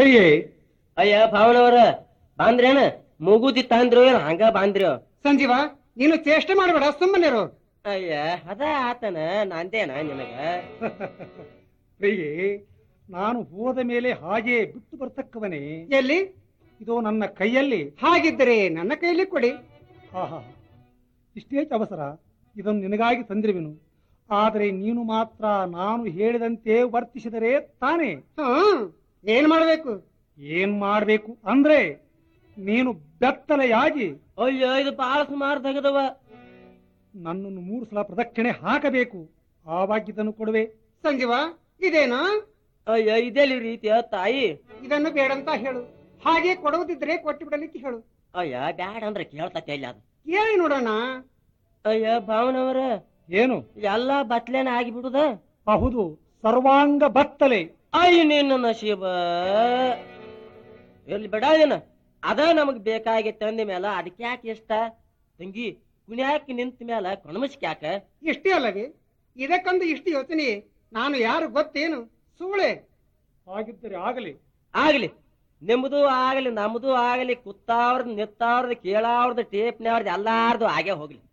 ಪ್ರಿಯೇ ಅಯ್ಯ ಭಾವನವ್ರ ಬಾಂದ್ರೇನ ಮೂಗುದಿ ತಂದ್ರು ಏನ್ ಹಂಗ ಬಾಂದ್ರಿ ಸಂಜೀವ ನೀನು ಚೇಷ್ಟೆ ಮಾಡಬೇಡ ಸುಮ್ಮನಿರು ಅಯ್ಯ ಅದ ಆತನ ನಂದೇನ ನಿನಗ ಪ್ರಿಯೇ ನಾನು ಹೋದ ಮೇಲೆ ಹಾಗೆ ಬಿಟ್ಟು ಬರ್ತಕ್ಕವನೇ ಎಲ್ಲಿ ಇದು ನನ್ನ ಕೈಯಲ್ಲಿ ಹಾಗಿದ್ದರೆ ನನ್ನ ಕೈಯಲ್ಲಿ ಕೊಡಿ ಆಹಾ ಇಷ್ಟೇ ಅವಸರ ಇದನ್ನು ನಿನಗಾಗಿ ತಂದಿರುವೆನು ಆದರೆ ನೀನು ಮಾತ್ರ ನಾನು ಹೇಳಿದಂತೆ ವರ್ತಿಸಿದರೆ ತಾನೇ ಹ್ಮ್ ಏನ್ ಮಾಡ್ಬೇಕು ಏನ್ ಮಾಡ್ಬೇಕು ಅಂದ್ರೆ ನೀನು ಬೆತ್ತಲೆಯಾಗಿ ಅಯ್ಯೋ ಇದು ಬಾಳ ಸುಮಾರು ತೆಗದವ ನನ್ನನ್ನು ಮೂರು ಸಲ ಪ್ರದಕ್ಷಿಣೆ ಹಾಕಬೇಕು ಆವಾಗ ಇದನ್ನು ಕೊಡುವೆ ಸಂಜೀವ ಇದೇನಾ ಅಯ್ಯ ಇದೆಲ್ಲಿ ರೀತಿಯ ತಾಯಿ ಇದನ್ನು ಬೇಡಂತ ಹೇಳು ಹಾಗೆ ಕೊಡುವುದಿದ್ರೆ ಕೊಟ್ಟು ಬಿಡಲಿಕ್ಕೆ ಹೇಳು ಅಯ್ಯ ಬ್ಯಾಡ ಅಂದ್ರೆ ಕೇಳ್ತತಿ ಅಲ್ಲಿ ಅದು ಕೇಳಿ ನೋಡೋಣ ಅಯ್ಯ ಭಾವನವ್ರ ಏನು ಎಲ್ಲಾ ಬತ್ಲೇನ ಆಗಿಬಿಡುದ ಹೌದು ಸರ್ವಾಂಗ ಬತ್ತಲೆ ಅಯ್ಯ ನಿನ್ನ ನಶೀಬ ಎಲ್ಲಿ ಬಿಡ ಏನ ಅದ ನಮಗ್ ಬೇಕಾಗಿತ್ತು ಅಂದ ಮೇಲ ಅದಕ್ಕೆ ಯಾಕೆ ಇಷ್ಟ ತಂಗಿ ಕುಣ್ಯಾಕ ನಿಂತ ಮೇಲ ಕಣಮಸ್ಕ್ ಯಾಕ ಇಷ್ಟೇ ಅಲ್ಲವೇ ಇದಕ್ಕಂದು ಇಷ್ಟು ಯೋಚನೆ ನಾನು ಯಾರು ಗೊತ್ತೇನು ಸೂಳೆ ಹಾಗಿದ್ದರೆ ಆಗಲಿ ಆಗ್ಲಿ ನಿಮ್ದು ಆಗಲಿ ನಮ್ದು ಆಗಲಿ ಕುತ್ತಾವ್ರದ್ ನಿತ್ತಾವ್ರದ್ ಕೇಳಾವ್ರದ್ ಟೇಪ್ನವ್ರದ್ ಎಲ್ಲಾರ್ದು ಆಗೇ ಹೋಗ್ಲಿ